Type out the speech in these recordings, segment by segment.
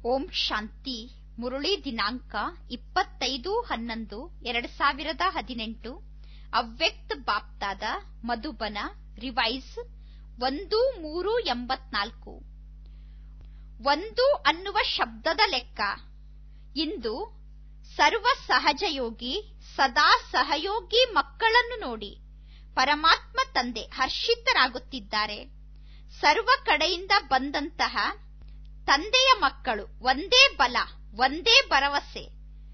ಓಂ ಶಾಂತಿ ಮುರಳಿ ದಿನಾಂಕ ಇಪ್ಪತ್ತೈದು ಹನ್ನೊಂದು ಎರಡ್ ಸಾವಿರದ ಹದಿನೆಂಟು ಅವ್ಯಕ್ತ ಬಾಪ್ತಾದ ಮಧುಬನ ರಿವೈಸ್ ಒಂದು ಮೂರು ಎಂಬತ್ನಾಲ್ಕು ಒಂದು ಅನ್ನುವ ಶಬ್ದದ ಲೆಕ್ಕ ಇಂದು ಸರ್ವ ಸಹಜಯೋಗಿ ಸದಾ ಸಹಯೋಗಿ ಮಕ್ಕಳನ್ನು ನೋಡಿ ಪರಮಾತ್ಮ ತಂದೆ ಹರ್ಷಿತರಾಗುತ್ತಿದ್ದಾರೆ ಸರ್ವ ಕಡೆಯಿಂದ ಬಂದಂತಹ ತಂದೆಯ ಮಕ್ಕಳು ಒಂದೇ ಬಲ ಒಂದೇ ಭರವಸೆ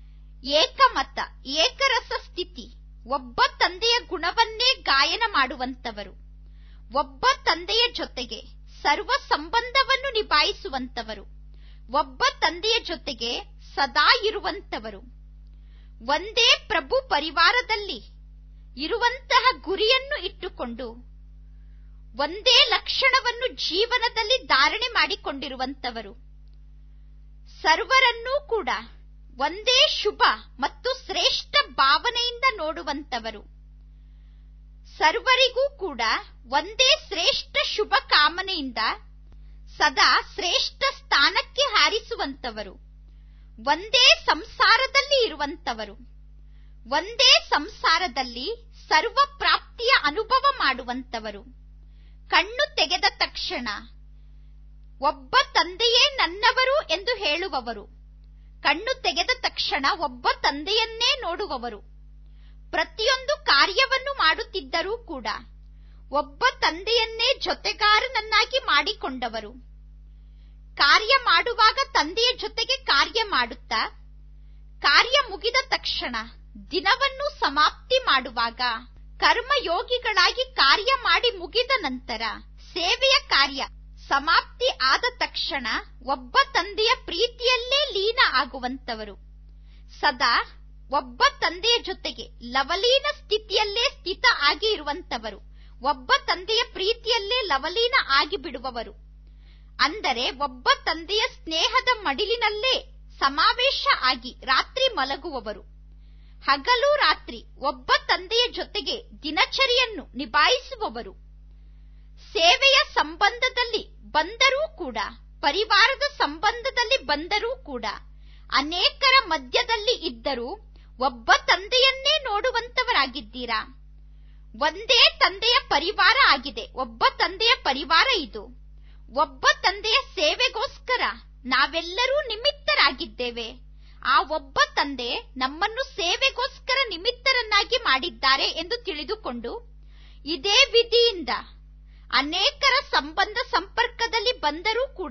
ಏಕಮತ ಏಕರಸ ಸ್ಥಿತಿ ಒಬ್ಬ ತಂದೆಯ ಗುಣವನ್ನೇ ಗಾಯನ ಮಾಡುವಂತವರು ಒಬ್ಬ ತಂದೆಯ ಜೊತೆಗೆ ಸರ್ವ ಸಂಬಂಧವನ್ನು ನಿಭಾಯಿಸುವಂತವರು ಒಬ್ಬ ತಂದೆಯ ಜೊತೆಗೆ ಸದಾ ಇರುವಂತವರು ಒಂದೇ ಪ್ರಭು ಪರಿವಾರದಲ್ಲಿ ಇರುವಂತಹ ಗುರಿಯನ್ನು ಇಟ್ಟುಕೊಂಡು ಒಂದೇ ಲಕ್ಷಣವನ್ನು ಜೀವನದಲ್ಲಿ ಧಾರಣೆ ಮಾಡಿಕೊಂಡಿರುವಂತವರು ಸರ್ವರನ್ನೂ ಕೂಡ ಒಂದೇ ಶುಭ ಮತ್ತು ಶ್ರೇಷ್ಠ ಭಾವನೆಯಿಂದ ನೋಡುವಂತವರು ಸರ್ವರಿಗೂ ಕೂಡ ಒಂದೇ ಶ್ರೇಷ್ಠ ಶುಭ ಕಾಮನೆಯಿಂದ ಸದಾ ಶ್ರೇಷ್ಠ ಸ್ಥಾನಕ್ಕೆ ಹಾರಿಸುವಂತವರು ಒಂದೇ ಸಂಸಾರದಲ್ಲಿ ಇರುವಂತವರು ಒಂದೇ ಸಂಸಾರದಲ್ಲಿ ಸರ್ವ ಪ್ರಾಪ್ತಿಯ ಅನುಭವ ಮಾಡುವಂತವರು ಕಣ್ಣು ತೆಗೆದ ತಕ್ಷಣ ಒಬ್ಬ ತಂದೆಯೇ ನನ್ನವರು ಎಂದು ಹೇಳುವವರು ಕಣ್ಣು ತೆಗೆದ ತಕ್ಷಣ ಒಬ್ಬ ತಂದೆಯನ್ನೇ ನೋಡುವವರು ಪ್ರತಿಯೊಂದು ಕಾರ್ಯವನ್ನು ಮಾಡುತ್ತಿದ್ದರೂ ಕೂಡ ಒಬ್ಬ ತಂದೆಯನ್ನೇ ಜೊತೆಗಾರನನ್ನಾಗಿ ಮಾಡಿಕೊಂಡವರು ಕಾರ್ಯ ಮಾಡುವಾಗ ತಂದೆಯ ಜೊತೆಗೆ ಕಾರ್ಯ ಮಾಡುತ್ತಾ ಕಾರ್ಯ ಮುಗಿದ ತಕ್ಷಣ ದಿನವನ್ನು ಸಮಾಪ್ತಿ ಮಾಡುವಾಗ ಕರ್ಮಯೋಗಿಗಳಾಗಿ ಕಾರ್ಯ ಮಾಡಿ ಮುಗಿದ ನಂತರ ಸೇವೆಯ ಕಾರ್ಯ ಸಮಾಪ್ತಿ ಆದ ತಕ್ಷಣ ಒಬ್ಬ ತಂದೆಯ ಪ್ರೀತಿಯಲ್ಲೇ ಲೀನ ಆಗುವಂತವರು ಸದಾ ಒಬ್ಬ ತಂದೆಯ ಜೊತೆಗೆ ಲವಲೀನ ಸ್ಥಿತಿಯಲ್ಲೇ ಸ್ಥಿತ ಆಗಿ ಇರುವಂತವರು ಒಬ್ಬ ತಂದೆಯ ಪ್ರೀತಿಯಲ್ಲೇ ಲವಲೀನ ಆಗಿ ಬಿಡುವವರು ಅಂದರೆ ಒಬ್ಬ ತಂದೆಯ ಸ್ನೇಹದ ಮಡಿಲಿನಲ್ಲೇ ಸಮಾವೇಶ ಆಗಿ ರಾತ್ರಿ ಮಲಗುವವರು ಹಗಲು ರಾತ್ರಿ ಒಬ್ಬ ತಂದೆಯ ಜೊತೆಗೆ ದಿನಚರಿಯನ್ನು ನಿಭಾಯಿಸುವವರು ಸೇವೆಯ ಸಂಬಂಧದಲ್ಲಿ ಬಂದರೂ ಕೂಡ ಪರಿವಾರದ ಸಂಬಂಧದಲ್ಲಿ ಬಂದರೂ ಕೂಡ ಅನೇಕರ ಮಧ್ಯದಲ್ಲಿ ಇದ್ದರೂ ಒಬ್ಬ ತಂದೆಯನ್ನೇ ನೋಡುವಂತವರಾಗಿದ್ದೀರಾ ಒಂದೇ ತಂದೆಯ ಪರಿವಾರ ಆಗಿದೆ ಒಬ್ಬ ತಂದೆಯ ಪರಿವಾರ ಇದು ಒಬ್ಬ ತಂದೆಯ ಸೇವೆಗೋಸ್ಕರ ನಾವೆಲ್ಲರೂ ನಿಮಿತ್ತರಾಗಿದ್ದೇವೆ ಆ ಒಬ್ಬ ತಂದೆ ನಮ್ಮನ್ನು ಸೇವೆಗೋಸ್ಕರ ನಿಮಿತ್ತರನ್ನಾಗಿ ಮಾಡಿದ್ದಾರೆ ಎಂದು ತಿಳಿದುಕೊಂಡು ಇದೇ ವಿಧಿಯಿಂದ ಅನೇಕರ ಸಂಬಂಧ ಸಂಪರ್ಕದಲ್ಲಿ ಬಂದರೂ ಕೂಡ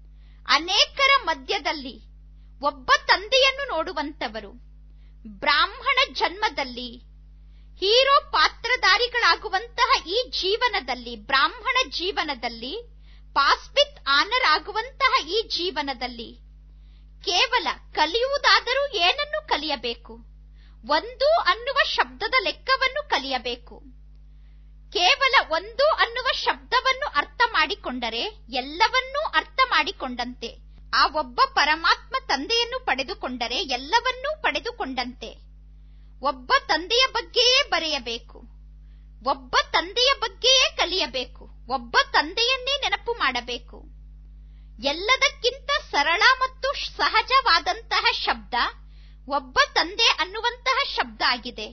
ಅನೇಕರ ಮಧ್ಯದಲ್ಲಿ ಒಬ್ಬ ತಂದೆಯನ್ನು ನೋಡುವಂತವರು ಬ್ರಾಹ್ಮಣ ಜನ್ಮದಲ್ಲಿ ಹೀರೋ ಪಾತ್ರಧಾರಿಗಳಾಗುವಂತಹ ಈ ಜೀವನದಲ್ಲಿ ಬ್ರಾಹ್ಮಣ ಜೀವನದಲ್ಲಿ ಪಾಸ್ಪಿತ್ ಆನರ್ ಆಗುವಂತಹ ಈ ಜೀವನದಲ್ಲಿ ಕೇವಲ ಕಲಿಯುವುದಾದರೂ ಏನನ್ನು ಕಲಿಯಬೇಕು ಒಂದು ಅನ್ನುವ ಶಬ್ದದ ಲೆಕ್ಕವನ್ನು ಕಲಿಯಬೇಕು ಕೇವಲ ಒಂದು ಅನ್ನುವ ಶಬ್ದವನ್ನು ಅರ್ಥ ಮಾಡಿಕೊಂಡರೆ ಎಲ್ಲವನ್ನೂ ಅರ್ಥ ಮಾಡಿಕೊಂಡಂತೆ ಆ ಒಬ್ಬ ಪರಮಾತ್ಮ ತಂದೆಯನ್ನು ಪಡೆದುಕೊಂಡರೆ ಎಲ್ಲವನ್ನೂ ಪಡೆದುಕೊಂಡಂತೆ ಒಬ್ಬ ತಂದೆಯ ಬಗ್ಗೆಯೇ ಬರೆಯಬೇಕು ಒಬ್ಬ ತಂದೆಯ ಬಗ್ಗೆಯೇ ಕಲಿಯಬೇಕು ಒಬ್ಬ ತಂದೆಯನ್ನೇ ನೆನಪು ಮಾಡಬೇಕು ಎಲ್ಲದಕ್ಕಿಂತ ಸರಳ ಮತ್ತು ಸಹಜವಾದಂತಹ ಶಬ್ದ ಒಬ್ಬ ತಂದೆ ಅನ್ನುವಂತಹ ಶಬ್ದ ಆಗಿದೆ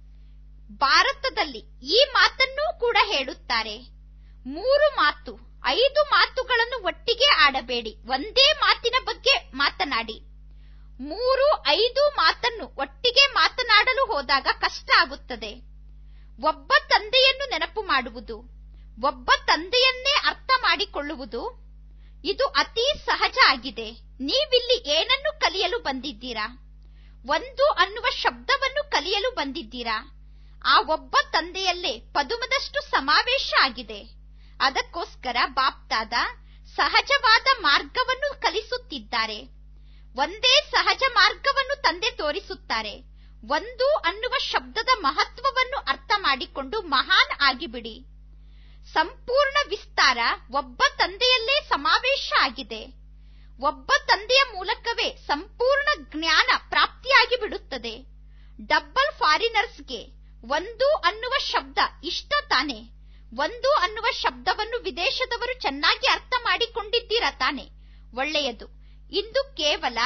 ಭಾರತದಲ್ಲಿ ಈ ಮಾತನ್ನೂ ಕೂಡ ಹೇಳುತ್ತಾರೆ ಮೂರು ಮಾತು ಐದು ಮಾತುಗಳನ್ನು ಒಟ್ಟಿಗೆ ಆಡಬೇಡಿ ಒಂದೇ ಮಾತಿನ ಬಗ್ಗೆ ಮಾತನಾಡಿ ಮೂರು ಐದು ಮಾತನ್ನು ಒಟ್ಟಿಗೆ ಮಾತನಾಡಲು ಹೋದಾಗ ಕಷ್ಟ ಆಗುತ್ತದೆ ಒಬ್ಬ ತಂದೆಯನ್ನು ನೆನಪು ಮಾಡುವುದು ಒಬ್ಬ ತಂದೆಯನ್ನೇ ಅರ್ಥ ಮಾಡಿಕೊಳ್ಳುವುದು ಇದು ಅತಿ ಸಹಜ ಆಗಿದೆ ನೀವಿಲ್ಲಿ ಏನನ್ನು ಕಲಿಯಲು ಬಂದಿದ್ದೀರಾ ಒಂದು ಅನ್ನುವ ಶಬ್ದವನ್ನು ಕಲಿಯಲು ಬಂದಿದ್ದೀರಾ ಆ ಒಬ್ಬ ತಂದೆಯಲ್ಲೇ ಪದುಮದಷ್ಟು ಸಮಾವೇಶ ಆಗಿದೆ ಅದಕ್ಕೋಸ್ಕರ ಬಾಪ್ತಾದ ಸಹಜವಾದ ಮಾರ್ಗವನ್ನು ಕಲಿಸುತ್ತಿದ್ದಾರೆ ಒಂದೇ ಸಹಜ ಮಾರ್ಗವನ್ನು ತಂದೆ ತೋರಿಸುತ್ತಾರೆ ಒಂದು ಅನ್ನುವ ಶಬ್ದದ ಮಹತ್ವವನ್ನು ಅರ್ಥ ಮಾಡಿಕೊಂಡು ಮಹಾನ್ ಆಗಿಬಿಡಿ ಸಂಪೂರ್ಣ ವಿಸ್ತಾರ ಒಬ್ಬ ತಂದೆಯಲ್ಲೇ ಸಮಾವೇಶ ಆಗಿದೆ ಒಬ್ಬ ತಂದೆಯ ಮೂಲಕವೇ ಸಂಪೂರ್ಣ ಜ್ಞಾನ ಪ್ರಾಪ್ತಿಯಾಗಿ ಬಿಡುತ್ತದೆ ಡಬ್ಬಲ್ ಫಾರಿನರ್ಸ್ಗೆ ಒಂದು ಅನ್ನುವ ಶಬ್ದ ಇಷ್ಟ ತಾನೆ ಒಂದು ಅನ್ನುವ ಶಬ್ದವನ್ನು ವಿದೇಶದವರು ಚೆನ್ನಾಗಿ ಅರ್ಥ ಮಾಡಿಕೊಂಡಿದ್ದೀರಾ ತಾನೆ ಒಳ್ಳೆಯದು ಇಂದು ಕೇವಲ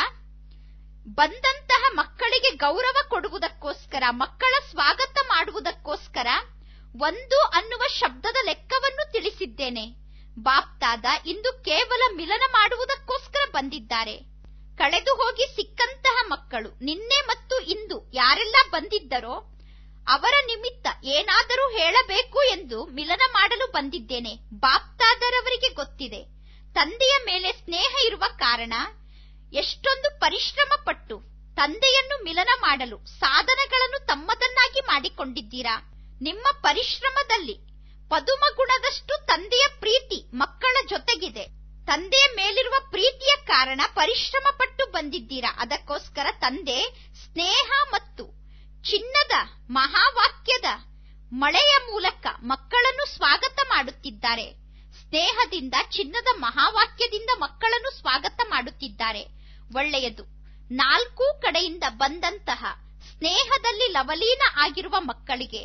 ಬಂದಂತಹ ಮಕ್ಕಳಿಗೆ ಗೌರವ ಕೊಡುವುದಕ್ಕೋಸ್ಕರ ಮಕ್ಕಳ ಸ್ವಾಗತ ಮಾಡುವುದಕ್ಕೋಸ್ಕರ ಒಂದು ಅನ್ನುವ ಶಬ್ದದ ಲೆಕ್ಕವನ್ನು ತಿಳಿಸಿದ್ದೇನೆ ಬಾಪ್ತಾದ ಇಂದು ಕೇವಲ ಮಿಲನ ಮಾಡುವುದಕ್ಕೋಸ್ಕರ ಬಂದಿದ್ದಾರೆ ಕಳೆದು ಹೋಗಿ ಸಿಕ್ಕಂತಹ ಮಕ್ಕಳು ನಿನ್ನೆ ಮತ್ತು ಇಂದು ಯಾರೆಲ್ಲ ಬಂದಿದ್ದರೋ ಅವರ ನಿಮಿತ್ತ ಏನಾದರೂ ಹೇಳಬೇಕು ಎಂದು ಮಿಲನ ಮಾಡಲು ಬಂದಿದ್ದೇನೆ ಬಾಪ್ತಾದರವರಿಗೆ ಗೊತ್ತಿದೆ ತಂದೆಯ ಮೇಲೆ ಸ್ನೇಹ ಇರುವ ಕಾರಣ ಎಷ್ಟೊಂದು ಪರಿಶ್ರಮ ಪಟ್ಟು ತಂದೆಯನ್ನು ಮಿಲನ ಮಾಡಲು ಸಾಧನಗಳನ್ನು ತಮ್ಮದನ್ನಾಗಿ ಮಾಡಿಕೊಂಡಿದ್ದೀರಾ ನಿಮ್ಮ ಪರಿಶ್ರಮದಲ್ಲಿ ಪದುಮ ಗುಣದಷ್ಟು ತಂದೆಯ ಪ್ರೀತಿ ಮಕ್ಕಳ ಜೊತೆಗಿದೆ ತಂದೆಯ ಮೇಲಿರುವ ಪ್ರೀತಿಯ ಕಾರಣ ಪರಿಶ್ರಮ ಪಟ್ಟು ಬಂದಿದ್ದೀರಾ ಅದಕ್ಕೋಸ್ಕರ ತಂದೆ ಸ್ನೇಹ ಮತ್ತು ಚಿನ್ನದ ಮಹಾವಾಕ್ಯದ ಮಳೆಯ ಮೂಲಕ ಮಕ್ಕಳನ್ನು ಸ್ವಾಗತ ಮಾಡುತ್ತಿದ್ದಾರೆ ಸ್ನೇಹದಿಂದ ಚಿನ್ನದ ಮಹಾವಾಕ್ಯದಿಂದ ಮಕ್ಕಳನ್ನು ಸ್ವಾಗತ ಮಾಡುತ್ತಿದ್ದಾರೆ ಒಳ್ಳೆಯದು ನಾಲ್ಕು ಕಡೆಯಿಂದ ಬಂದಂತಹ ಸ್ನೇಹದಲ್ಲಿ ಲವಲೀನ ಆಗಿರುವ ಮಕ್ಕಳಿಗೆ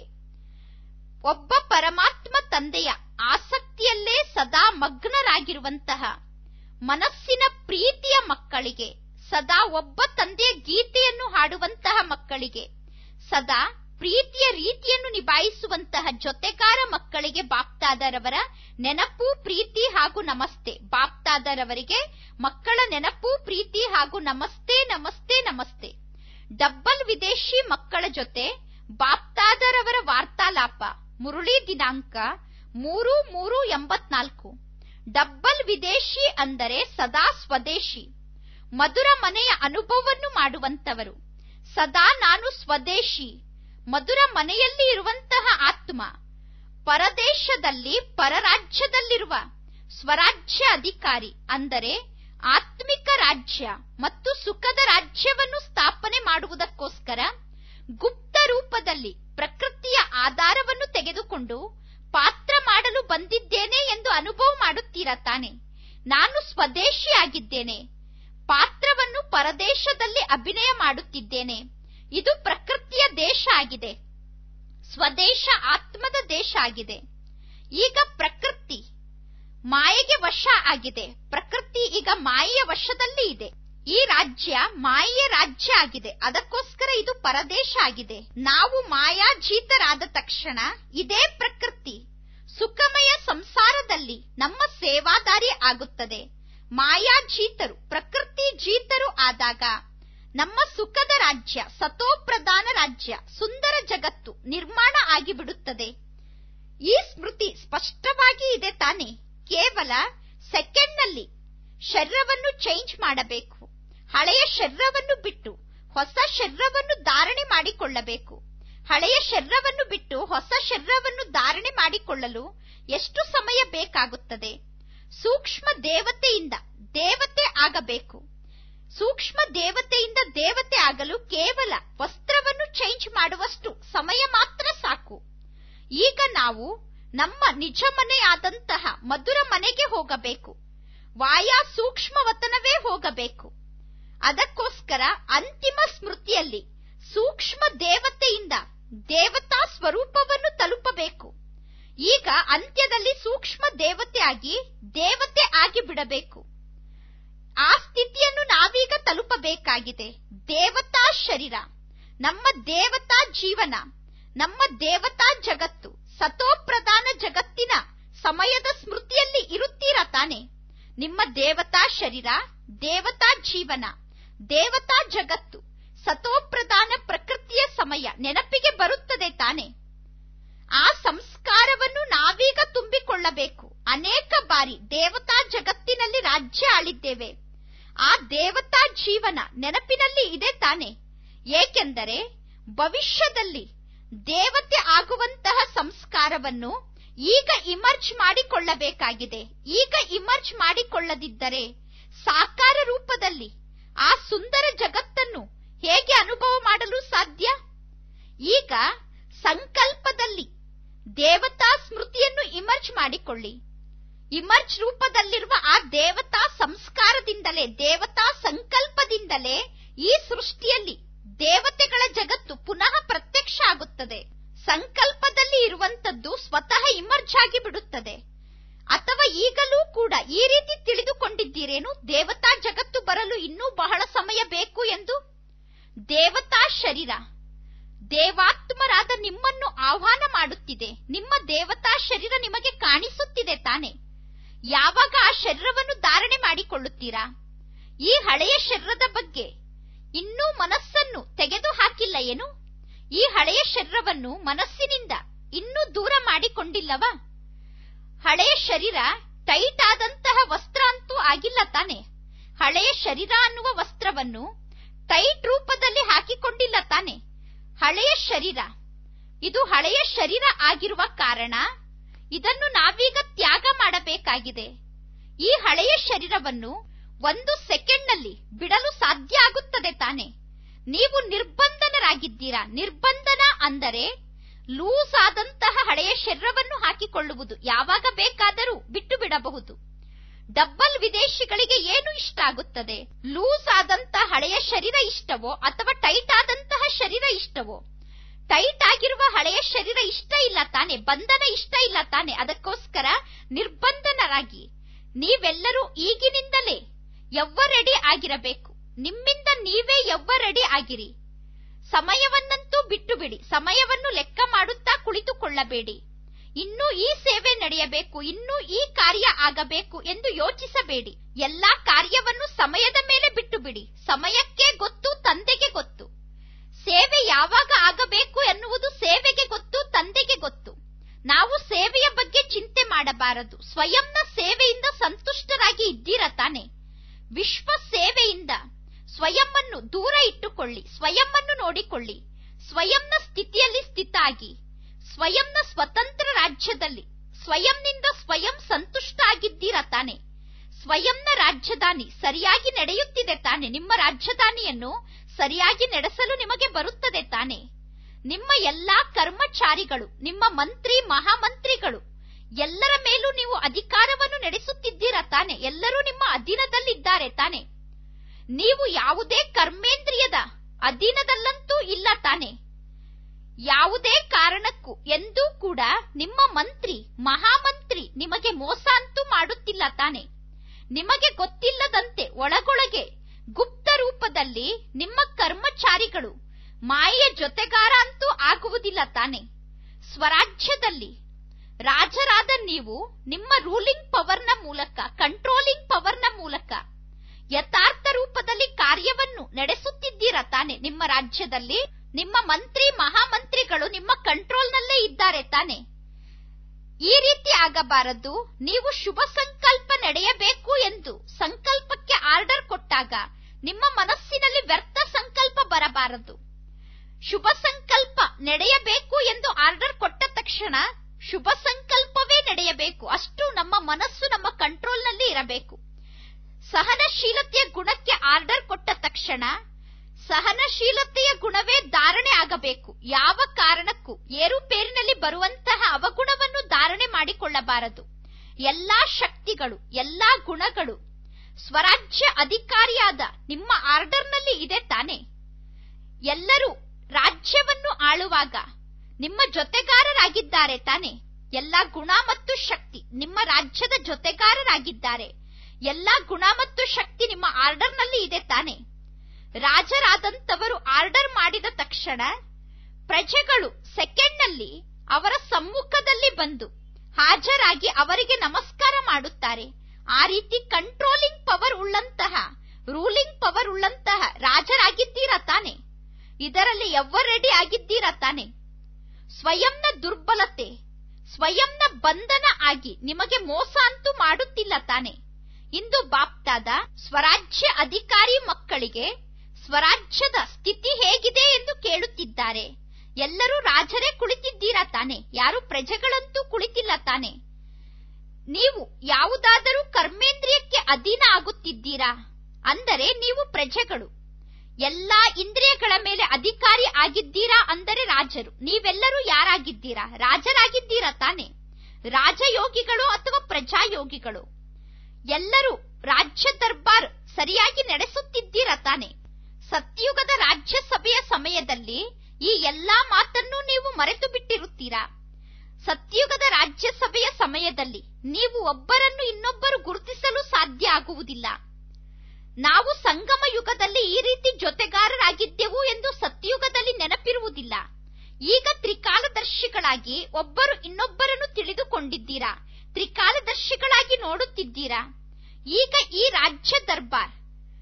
ಒಬ್ಬ ಪರಮಾತ್ಮ ತಂದೆಯ ಆಸಕ್ತಿಯಲ್ಲೇ ಸದಾ ಮಗ್ನರಾಗಿರುವಂತಹ ಮನಸ್ಸಿನ ಪ್ರೀತಿಯ ಮಕ್ಕಳಿಗೆ ಸದಾ ಒಬ್ಬ ತಂದೆಯ ಗೀತೆಯನ್ನು ಹಾಡುವಂತಹ ಮಕ್ಕಳಿಗೆ ಸದಾ ಪ್ರೀತಿಯ ರೀತಿಯನ್ನು ನಿಭಾಯಿಸುವಂತಹ ಜೊತೆಗಾರ ಮಕ್ಕಳಿಗೆ ಬಾಪ್ತಾದರವರ ನೆನಪು ಪ್ರೀತಿ ಹಾಗೂ ನಮಸ್ತೆ ಬಾಪ್ತಾದರವರಿಗೆ ಮಕ್ಕಳ ನೆನಪು ಪ್ರೀತಿ ಹಾಗೂ ನಮಸ್ತೆ ನಮಸ್ತೆ ನಮಸ್ತೆ ಡಬ್ಬಲ್ ವಿದೇಶಿ ಮಕ್ಕಳ ಜೊತೆ ಬಾಪ್ತಾದರವರ ವಾರ್ತಾಲಾಪ ಮುರುಳಿ ದಿನಾಂಕ ಮೂರು ಮೂರು ಎಂಬತ್ನಾಲ್ಕು ಡಬ್ಬಲ್ ವಿದೇಶಿ ಅಂದರೆ ಸದಾ ಸ್ವದೇಶಿ ಮಧುರ ಮನೆಯ ಅನುಭವವನ್ನು ಮಾಡುವಂತವರು ಸದಾ ನಾನು ಸ್ವದೇಶಿ ಮಧುರ ಮನೆಯಲ್ಲಿ ಇರುವಂತಹ ಆತ್ಮ ಪರದೇಶದಲ್ಲಿ ಪರರಾಜ್ಯದಲ್ಲಿರುವ ಸ್ವರಾಜ್ಯ ಅಧಿಕಾರಿ ಅಂದರೆ ಆತ್ಮಿಕ ರಾಜ್ಯ ಮತ್ತು ಸುಖದ ರಾಜ್ಯವನ್ನು ಸ್ಥಾಪನೆ ಮಾಡುವುದಕ್ಕೋಸ್ಕರ ಗುಪ್ತ ರೂಪದಲ್ಲಿ ಪ್ರಕೃತಿಯ ಆಧಾರವನ್ನು ತೆಗೆದುಕೊಂಡು ಪಾತ್ರ ಮಾಡಲು ಬಂದಿದ್ದೇನೆ ಎಂದು ಅನುಭವ ಮಾಡುತ್ತೀರಾ ತಾನೆ ನಾನು ಸ್ವದೇಶಿ ಆಗಿದ್ದೇನೆ ಪಾತ್ರವನ್ನು ಪರದೇಶದಲ್ಲಿ ಅಭಿನಯ ಮಾಡುತ್ತಿದ್ದೇನೆ ಇದು ಪ್ರಕೃತಿಯ ದೇಶ ಆಗಿದೆ ಸ್ವದೇಶ ಆತ್ಮದ ದೇಶ ಆಗಿದೆ ಈಗ ಪ್ರಕೃತಿ ಮಾಯೆಗೆ ವಶ ಆಗಿದೆ ಪ್ರಕೃತಿ ಈಗ ಮಾಯೆಯ ವಶದಲ್ಲಿ ಇದೆ ಈ ರಾಜ್ಯ ಮಾಯೆಯ ರಾಜ್ಯ ಆಗಿದೆ ಅದಕ್ಕೋಸ್ಕರ ಇದು ಪರದೇಶ ಆಗಿದೆ ನಾವು ಮಾಯಾಜೀತರಾದ ತಕ್ಷಣ ಇದೇ ಪ್ರಕೃತಿ ಸುಖಮಯ ಸಂಸಾರದಲ್ಲಿ ನಮ್ಮ ಸೇವಾದಾರಿ ಆಗುತ್ತದೆ ಮಾಯಾಜೀತರು ಪ್ರಕೃತಿ ಜೀತರು ಆದಾಗ ನಮ್ಮ ಸುಖದ ರಾಜ್ಯ ಸತೋಪ್ರಧಾನ ರಾಜ್ಯ ಸುಂದರ ಜಗತ್ತು ನಿರ್ಮಾಣ ಆಗಿಬಿಡುತ್ತದೆ ಈ ಸ್ಮೃತಿ ಸ್ಪಷ್ಟವಾಗಿ ಇದೆ ತಾನೆ ಕೇವಲ ಸೆಕೆಂಡ್ನಲ್ಲಿ ಶರೀರವನ್ನು ಚೇಂಜ್ ಮಾಡಬೇಕು ಹಳೆಯ ಶರೀರವನ್ನು ಬಿಟ್ಟು ಹೊಸ ಶರೀರವನ್ನು ಧಾರಣೆ ಮಾಡಿಕೊಳ್ಳಬೇಕು ಹಳೆಯ ಶರೀರವನ್ನು ಬಿಟ್ಟು ಹೊಸ ಶರೀರವನ್ನು ಧಾರಣೆ ಮಾಡಿಕೊಳ್ಳಲು ಎಷ್ಟು ಸಮಯ ಬೇಕಾಗುತ್ತದೆ ಸೂಕ್ಷ್ಮ ದೇವತೆಯಿಂದ ದೇವತೆ ಆಗಬೇಕು ಸೂಕ್ಷ್ಮ ದೇವತೆಯಿಂದ ದೇವತೆ ಆಗಲು ಕೇವಲ ವಸ್ತ್ರವನ್ನು ಚೇಂಜ್ ಮಾಡುವಷ್ಟು ಸಮಯ ಮಾತ್ರ ಸಾಕು ಈಗ ನಾವು ನಮ್ಮ ನಿಜ ಮನೆಯಾದಂತಹ ಮಧುರ ಮನೆಗೆ ಹೋಗಬೇಕು ವಾಯಾ ಸೂಕ್ಷ್ಮ ವತನವೇ ಹೋಗಬೇಕು ಅದಕ್ಕೋಸ್ಕರ ಅಂತಿಮ ಸ್ಮೃತಿಯಲ್ಲಿ ಸೂಕ್ಷ್ಮ ದೇವತೆಯಿಂದ ದೇವತಾ ಸ್ವರೂಪವನ್ನು ತಲುಪಬೇಕು ಈಗ ಅಂತ್ಯದಲ್ಲಿ ಸೂಕ್ಷ್ಮ ದೇವತೆಯಾಗಿ ದೇವತೆ ಆಗಿ ಬಿಡಬೇಕು ಆ ಸ್ಥಿತಿಯನ್ನು ನಾವೀಗ ತಲುಪಬೇಕಾಗಿದೆ ದೇವತಾ ಶರೀರ ನಮ್ಮ ದೇವತಾ ಜೀವನ ನಮ್ಮ ದೇವತಾ ಜಗತ್ತು ಸತೋಪ್ರಧಾನ ಜಗತ್ತಿನ ಸಮಯದ ಸ್ಮೃತಿಯಲ್ಲಿ ಇರುತ್ತೀರಾ ತಾನೆ ನಿಮ್ಮ ದೇವತಾ ಶರೀರ ದೇವತಾ ಜೀವನ ದೇವತಾ ಜಗತ್ತು ಸತೋಪ್ರಧಾನ ಪ್ರಕೃತಿಯ ಸಮಯ ನೆನಪಿಗೆ ಬರುತ್ತದೆ ತಾನೆ ಆ ಸಂಸ್ಕಾರವನ್ನು ನಾವೀಗ ತುಂಬಿಕೊಳ್ಳಬೇಕು ಅನೇಕ ಬಾರಿ ದೇವತಾ ಜಗತ್ತಿನಲ್ಲಿ ರಾಜ್ಯ ಆಳಿದ್ದೇವೆ ಆ ದೇವತಾ ಜೀವನ ನೆನಪಿನಲ್ಲಿ ಇದೆ ತಾನೆ ಏಕೆಂದರೆ ಭವಿಷ್ಯದಲ್ಲಿ ದೇವತೆ ಆಗುವಂತಹ ಸಂಸ್ಕಾರವನ್ನು ಈಗ ಇಮರ್ಜ್ ಮಾಡಿಕೊಳ್ಳಬೇಕಾಗಿದೆ ಈಗ ಇಮರ್ಜ್ ಮಾಡಿಕೊಳ್ಳದಿದ್ದರೆ ಸಾಕಾರ ರೂಪದಲ್ಲಿ ಆ ಸುಂದರ ಜಗತ್ತನ್ನು ಹೇಗೆ ಅನುಭವ ಮಾಡಲು ಸಾಧ್ಯ ಈಗ ಸಂಕಲ್ಪದಲ್ಲಿ ದೇವತಾ ಸ್ಮೃತಿಯನ್ನು ಇಮರ್ಜ್ ಮಾಡಿಕೊಳ್ಳಿ ಇಮರ್ಜ್ ರೂಪದಲ್ಲಿರುವ ಆ ದೇವತಾ ಸಂಸ್ಕಾರದಿಂದಲೇ ದೇವತಾ ಸಂಕಲ್ಪದಿಂದಲೇ ಈ ಸೃಷ್ಟಿಯಲ್ಲಿ ದೇವತೆಗಳ ಜಗತ್ತು ಪುನಃ ಪ್ರತ್ಯಕ್ಷ ಆಗುತ್ತದೆ ಸಂಕಲ್ಪದಲ್ಲಿ ಇರುವಂತದ್ದು ಸ್ವತಃ ಇಮರ್ಜ್ ಆಗಿ ಬಿಡುತ್ತದೆ ಅಥವಾ ಈಗಲೂ ಕೂಡ ಈ ರೀತಿ ತಿಳಿದುಕೊಂಡಿದ್ದೀರೇನು ದೇವತಾ ಜಗತ್ತು ಬರಲು ಇನ್ನೂ ಬಹಳ ಸಮಯ ಬೇಕು ಎಂದು ದೇವತಾ ಶರೀರ ದೇವಾತ್ಮರಾದ ನಿಮ್ಮನ್ನು ಆಹ್ವಾನ ಮಾಡುತ್ತಿದೆ ನಿಮ್ಮ ದೇವತಾ ಶರೀರ ನಿಮಗೆ ಕಾಣಿಸುತ್ತಿದೆ ತಾನೆ ಯಾವಾಗ ಆ ಶರೀರವನ್ನು ಧಾರಣೆ ಮಾಡಿಕೊಳ್ಳುತ್ತೀರಾ ಈ ಹಳೆಯ ಶರೀರದ ಬಗ್ಗೆ ಇನ್ನೂ ಮನಸ್ಸನ್ನು ತೆಗೆದು ಹಾಕಿಲ್ಲ ಏನು ಈ ಹಳೆಯ ಶರೀರವನ್ನು ಮನಸ್ಸಿನಿಂದ ಇನ್ನೂ ದೂರ ಮಾಡಿಕೊಂಡಿಲ್ಲವಾ ಹಳೆಯ ಶರೀರ ಟೈಟ್ ಆದಂತಹ ವಸ್ತ್ರ ಅಂತೂ ಆಗಿಲ್ಲ ತಾನೆ ಹಳೆಯ ಶರೀರ ಅನ್ನುವ ವಸ್ತ್ರವನ್ನು ಟೈಟ್ ರೂಪದಲ್ಲಿ ಹಾಕಿಕೊಂಡಿಲ್ಲ ತಾನೆ ಹಳೆಯ ಶರೀರ ಇದು ಹಳೆಯ ಶರೀರ ಆಗಿರುವ ಕಾರಣ ಇದನ್ನು ನಾವೀಗ ತ್ಯಾಗ ಮಾಡಬೇಕಾಗಿದೆ ಈ ಹಳೆಯ ಶರೀರವನ್ನು ಒಂದು ಸೆಕೆಂಡ್ನಲ್ಲಿ ಬಿಡಲು ಸಾಧ್ಯ ಆಗುತ್ತದೆ ತಾನೆ ನೀವು ನಿರ್ಬಂಧನರಾಗಿದ್ದೀರಾ ನಿರ್ಬಂಧನ ಅಂದರೆ ಲೂಸ್ ಆದಂತಹ ಹಳೆಯ ಶರೀರವನ್ನು ಹಾಕಿಕೊಳ್ಳುವುದು ಯಾವಾಗ ಬೇಕಾದರೂ ಬಿಟ್ಟು ಬಿಡಬಹುದು ಡಬ್ಬಲ್ ವಿದೇಶಿಗಳಿಗೆ ಏನು ಇಷ್ಟ ಆಗುತ್ತದೆ ಲೂಸ್ ಆದಂತಹ ಹಳೆಯ ಶರೀರ ಇಷ್ಟವೋ ಅಥವಾ ಟೈಟ್ ಆದಂತಹ ಶರೀರ ಇಷ್ಟವೋ ಟೈಟ್ ಆಗಿರುವ ಹಳೆಯ ಶರೀರ ಇಷ್ಟ ಇಲ್ಲ ತಾನೆ ಬಂಧನ ಇಷ್ಟ ಇಲ್ಲ ತಾನೆ ಅದಕ್ಕೋಸ್ಕರ ನಿರ್ಬಂಧನರಾಗಿ ನೀವೆಲ್ಲರೂ ಈಗಿನಿಂದಲೇ ಯವ್ವ ರೆಡಿ ಆಗಿರಬೇಕು ನಿಮ್ಮಿಂದ ನೀವೇ ಯವ್ವ ರೆಡಿ ಆಗಿರಿ ಸಮಯವನ್ನಂತೂ ಬಿಟ್ಟು ಬಿಡಿ ಸಮಯವನ್ನು ಲೆಕ್ಕ ಮಾಡುತ್ತಾ ಕುಳಿತುಕೊಳ್ಳಬೇಡಿ ಇನ್ನೂ ಈ ಸೇವೆ ನಡೆಯಬೇಕು ಇನ್ನೂ ಈ ಕಾರ್ಯ ಆಗಬೇಕು ಎಂದು ಯೋಚಿಸಬೇಡಿ ಎಲ್ಲಾ ಕಾರ್ಯವನ್ನು ಸಮಯದ ಮೇಲೆ ಬಿಟ್ಟು ಬಿಡಿ ಸಮಯಕ್ಕೆ ಗೊತ್ತು ತಂದೆಗೆ ಗೊತ್ತು ಸೇವೆ ಯಾವಾಗ ಆಗಬೇಕು ಎನ್ನುವುದು ಸೇವೆಗೆ ಗೊತ್ತು ತಂದೆಗೆ ಗೊತ್ತು ನಾವು ಸೇವೆಯ ಬಗ್ಗೆ ಚಿಂತೆ ಮಾಡಬಾರದು ಸ್ವಯಂನ ಸೇವೆಯಿಂದ ಸಂತುಷ್ಟರಾಗಿ ಇದ್ದೀರ ತಾನೆ ವಿಶ್ವ ಸೇವೆಯಿಂದ ಸ್ವಯಂವನ್ನು ದೂರ ಇಟ್ಟುಕೊಳ್ಳಿ ಸ್ವಯಂವನ್ನು ನೋಡಿಕೊಳ್ಳಿ ಸ್ವಯಂನ ಸ್ಥಿತಿಯಲ್ಲಿ ಸ್ಥಿತ ಆಗಿ ಸ್ವಯಂನ ಸ್ವತಂತ್ರ ರಾಜ್ಯದಲ್ಲಿ ಸ್ವಯಂನಿಂದ ಸ್ವಯಂ ಸಂತುಷ್ಟ ಆಗಿದ್ದೀರ ತಾನೆ ಸ್ವಯಂನ ರಾಜಧಾನಿ ಸರಿಯಾಗಿ ನಡೆಯುತ್ತಿದೆ ತಾನೆ ನಿಮ್ಮ ರಾಜಧಾನಿಯನ್ನು ಸರಿಯಾಗಿ ನಡೆಸಲು ನಿಮಗೆ ಬರುತ್ತದೆ ತಾನೆ ನಿಮ್ಮ ಎಲ್ಲಾ ಕರ್ಮಚಾರಿಗಳು ನಿಮ್ಮ ಮಂತ್ರಿ ಮಹಾಮಂತ್ರಿಗಳು ಎಲ್ಲರ ಮೇಲೂ ನೀವು ಅಧಿಕಾರವನ್ನು ನಡೆಸುತ್ತಿದ್ದೀರಾ ತಾನೆ ಎಲ್ಲರೂ ನಿಮ್ಮ ಅಧೀನದಲ್ಲಿದ್ದಾರೆ ತಾನೆ ನೀವು ಯಾವುದೇ ಕರ್ಮೇಂದ್ರಿಯದ ಅಧೀನದಲ್ಲಂತೂ ಇಲ್ಲ ತಾನೆ ಯಾವುದೇ ಕಾರಣಕ್ಕೂ ಎಂದೂ ಕೂಡ ನಿಮ್ಮ ಮಂತ್ರಿ ಮಹಾಮಂತ್ರಿ ನಿಮಗೆ ಮೋಸ ಅಂತೂ ಮಾಡುತ್ತಿಲ್ಲ ತಾನೆ ನಿಮಗೆ ಗೊತ್ತಿಲ್ಲದಂತೆ ಒಳಗೊಳಗೆ ಗುಪ್ತ ರೂಪದಲ್ಲಿ ನಿಮ್ಮ ಕರ್ಮಚಾರಿಗಳು ಮಾಯೆಯ ಜೊತೆಗಾರ ಅಂತೂ ಆಗುವುದಿಲ್ಲ ತಾನೆ ಸ್ವರಾಜ್ಯದಲ್ಲಿ ರಾಜರಾದ ನೀವು ನಿಮ್ಮ ರೂಲಿಂಗ್ ಪವರ್ನ ಮೂಲಕ ಕಂಟ್ರೋಲಿಂಗ್ ಪವರ್ನ ಮೂಲಕ ಯಥಾರ್ಥ ರೂಪದಲ್ಲಿ ಕಾರ್ಯವನ್ನು ನಡೆಸುತ್ತಿದ್ದೀರಾ ತಾನೆ ನಿಮ್ಮ ರಾಜ್ಯದಲ್ಲಿ ನಿಮ್ಮ ಮಂತ್ರಿ ಮಹಾಮಂತ್ರಿಗಳು ನಿಮ್ಮ ಕಂಟ್ರೋಲ್ನಲ್ಲೇ ಇದ್ದಾರೆ ತಾನೆ ಈ ರೀತಿ ಆಗಬಾರದು ನೀವು ಶುಭ ಸಂಕಲ್ಪ ನಡೆಯಬೇಕು ಎಂದು ಸಂಕಲ್ಪಕ್ಕೆ ಆರ್ಡರ್ ಕೊಟ್ಟಾಗ ನಿಮ್ಮ ಮನಸ್ಸಿನಲ್ಲಿ ವ್ಯರ್ಥ ಸಂಕಲ್ಪ ಬರಬಾರದು ಶುಭ ಸಂಕಲ್ಪ ನಡೆಯಬೇಕು ಎಂದು ಆರ್ಡರ್ ಕೊಟ್ಟ ತಕ್ಷಣ ಶುಭ ಸಂಕಲ್ಪವೇ ನಡೆಯಬೇಕು ಅಷ್ಟು ನಮ್ಮ ಮನಸ್ಸು ನಮ್ಮ ಕಂಟ್ರೋಲ್ನಲ್ಲಿ ಇರಬೇಕು ಸಹನಶೀಲತೆಯ ಗುಣಕ್ಕೆ ಆರ್ಡರ್ ಕೊಟ್ಟ ತಕ್ಷಣ ಸಹನಶೀಲತೆಯ ಗುಣವೇ ಧಾರಣೆ ಆಗಬೇಕು ಯಾವ ಕಾರಣಕ್ಕೂ ಏರುಪೇರಿನಲ್ಲಿ ಬರುವಂತಹ ಅವಗುಣವನ್ನು ಧಾರಣೆ ಮಾಡಿಕೊಳ್ಳಬಾರದು ಎಲ್ಲಾ ಶಕ್ತಿಗಳು ಎಲ್ಲಾ ಗುಣಗಳು ಸ್ವರಾಜ್ಯ ಅಧಿಕಾರಿಯಾದ ನಿಮ್ಮ ಆರ್ಡರ್ನಲ್ಲಿ ಇದೆ ತಾನೆ ಎಲ್ಲರೂ ರಾಜ್ಯವನ್ನು ಆಳುವಾಗ ನಿಮ್ಮ ಜೊತೆಗಾರರಾಗಿದ್ದಾರೆ ತಾನೆ ಎಲ್ಲಾ ಗುಣ ಮತ್ತು ಶಕ್ತಿ ನಿಮ್ಮ ರಾಜ್ಯದ ಜೊತೆಗಾರರಾಗಿದ್ದಾರೆ ಎಲ್ಲಾ ಗುಣ ಮತ್ತು ಶಕ್ತಿ ನಿಮ್ಮ ಆರ್ಡರ್ನಲ್ಲಿ ಇದೆ ತಾನೆ ರಾಜರಾದಂತವರು ಆರ್ಡರ್ ಮಾಡಿದ ತಕ್ಷಣ ಪ್ರಜೆಗಳು ಸೆಕೆಂಡ್ನಲ್ಲಿ ಅವರ ಸಮ್ಮುಖದಲ್ಲಿ ಬಂದು ಹಾಜರಾಗಿ ಅವರಿಗೆ ನಮಸ್ಕಾರ ಮಾಡುತ್ತಾರೆ ಆ ರೀತಿ ಕಂಟ್ರೋಲಿಂಗ್ ಪವರ್ ಉಳ್ಳಂತಹ ರೂಲಿಂಗ್ ಪವರ್ ಉಳ್ಳಂತಹ ರಾಜರಾಗಿದ್ದೀರಾ ತಾನೆ ಇದರಲ್ಲಿ ಎವ್ವ ರೆಡಿ ಆಗಿದ್ದೀರಾ ತಾನೆ ಸ್ವಯಂನ ದುರ್ಬಲತೆ ಸ್ವಯಂನ ಬಂಧನ ಆಗಿ ನಿಮಗೆ ಮೋಸ ಅಂತೂ ಮಾಡುತ್ತಿಲ್ಲ ತಾನೆ ಇಂದು ಬಾಪ್ತಾದ ಸ್ವರಾಜ್ಯ ಅಧಿಕಾರಿ ಮಕ್ಕಳಿಗೆ ಸ್ವರಾಜ್ಯದ ಸ್ಥಿತಿ ಹೇಗಿದೆ ಎಂದು ಕೇಳುತ್ತಿದ್ದಾರೆ ಎಲ್ಲರೂ ರಾಜರೇ ಕುಳಿತಿದ್ದೀರಾ ತಾನೆ ಯಾರು ಪ್ರಜೆಗಳಂತೂ ಕುಳಿತಿಲ್ಲ ತಾನೆ ನೀವು ಯಾವುದಾದರೂ ಕರ್ಮೇಂದ್ರಿಯಕ್ಕೆ ಅಧೀನ ಆಗುತ್ತಿದ್ದೀರಾ ಅಂದರೆ ನೀವು ಪ್ರಜೆಗಳು ಎಲ್ಲಾ ಇಂದ್ರಿಯಗಳ ಮೇಲೆ ಅಧಿಕಾರಿ ಆಗಿದ್ದೀರಾ ಅಂದರೆ ರಾಜರು ನೀವೆಲ್ಲರೂ ಯಾರಾಗಿದ್ದೀರಾ ರಾಜರಾಗಿದ್ದೀರಾ ತಾನೆ ರಾಜಯೋಗಿಗಳು ಅಥವಾ ಪ್ರಜಾಯೋಗಿಗಳು ಎಲ್ಲರೂ ರಾಜ್ಯ ದರ್ಬಾರ್ ಸರಿಯಾಗಿ ನಡೆಸುತ್ತಿದ್ದೀರಾ ತಾನೆ ಸತ್ಯುಗದ ರಾಜ್ಯಸಭೆಯ ಸಮಯದಲ್ಲಿ ಈ ಎಲ್ಲಾ ಮಾತನ್ನು ನೀವು ಮರೆತು ಬಿಟ್ಟಿರುತ್ತೀರಾ ಸತ್ಯುಗದ ರಾಜ್ಯಸಭೆಯ ಸಮಯದಲ್ಲಿ ನೀವು ಒಬ್ಬರನ್ನು ಇನ್ನೊಬ್ಬರು ಗುರುತಿಸಲು ಸಾಧ್ಯ ಆಗುವುದಿಲ್ಲ ನಾವು ಸಂಗಮ ಯುಗದಲ್ಲಿ ಈ ರೀತಿ ಜೊತೆಗಾರರಾಗಿದ್ದೆವು ಎಂದು ಸತ್ಯುಗದಲ್ಲಿ ನೆನಪಿರುವುದಿಲ್ಲ ಈಗ ತ್ರಿಕಾಲದರ್ಶಿಗಳಾಗಿ ಒಬ್ಬರು ಇನ್ನೊಬ್ಬರನ್ನು ತಿಳಿದುಕೊಂಡಿದ್ದೀರಾ ತ್ರಿಕಾಲದರ್ಶಿಗಳಾಗಿ ನೋಡುತ್ತಿದ್ದೀರಾ ಈಗ ಈ ರಾಜ್ಯ ದರ್ಬಾರ್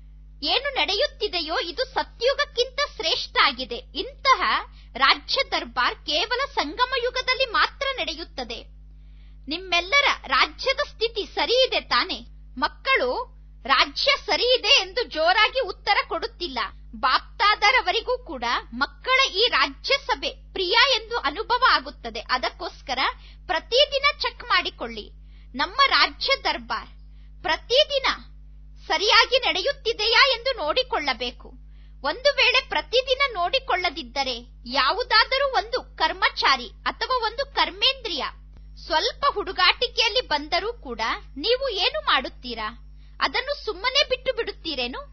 ಏನು ನಡೆಯುತ್ತಿದೆಯೋ ಇದು ಸತ್ಯುಗಕ್ಕಿಂತ ಶ್ರೇಷ್ಠ ಆಗಿದೆ ಇಂತಹ ರಾಜ್ಯ ದರ್ಬಾರ್ ಕೇವಲ ಸಂಗಮ ಯುಗದಲ್ಲಿ ಮಾತ್ರ ನಡೆಯುತ್ತದೆ ನಿಮ್ಮೆಲ್ಲರ ರಾಜ್ಯದ ಸ್ಥಿತಿ ಸರಿಯಿದೆ ತಾನೆ ಮಕ್ಕಳು ರಾಜ್ಯ ಸರಿಯಿದೆ ಎಂದು ಜೋರಾಗಿ ಉತ್ತರ ಕೊಡುತ್ತಿಲ್ಲ ಬಾಪ್ತಾದರವರಿಗೂ ಕೂಡ ಮಕ್ಕಳ ಈ ರಾಜ್ಯಸಭೆ ಪ್ರಿಯ ಎಂದು ಅನುಭವ ಆಗುತ್ತದೆ ಅದಕ್ಕೋಸ್ಕರ ಪ್ರತಿದಿನ ಚೆಕ್ ಮಾಡಿಕೊಳ್ಳಿ ನಮ್ಮ ರಾಜ್ಯ ದರ್ಬಾರ್ ಪ್ರತಿದಿನ ಸರಿಯಾಗಿ ನಡೆಯುತ್ತಿದೆಯಾ ಎಂದು ನೋಡಿಕೊಳ್ಳಬೇಕು ಒಂದು ವೇಳೆ ಪ್ರತಿದಿನ ನೋಡಿಕೊಳ್ಳದಿದ್ದರೆ ಯಾವುದಾದರೂ ಒಂದು ಕರ್ಮಚಾರಿ ಅಥವಾ ಒಂದು ಕರ್ಮೇಂದ್ರಿಯ ಸ್ವಲ್ಪ ಹುಡುಗಾಟಿಕೆಯಲ್ಲಿ ಬಂದರೂ ಕೂಡ ನೀವು ಏನು ಮಾಡುತ್ತೀರಾ ಅದನ್ನು ಸುಮ್ಮನೆ ಬಿಟ್ಟು ಬಿಡುತ್ತೀರೇನು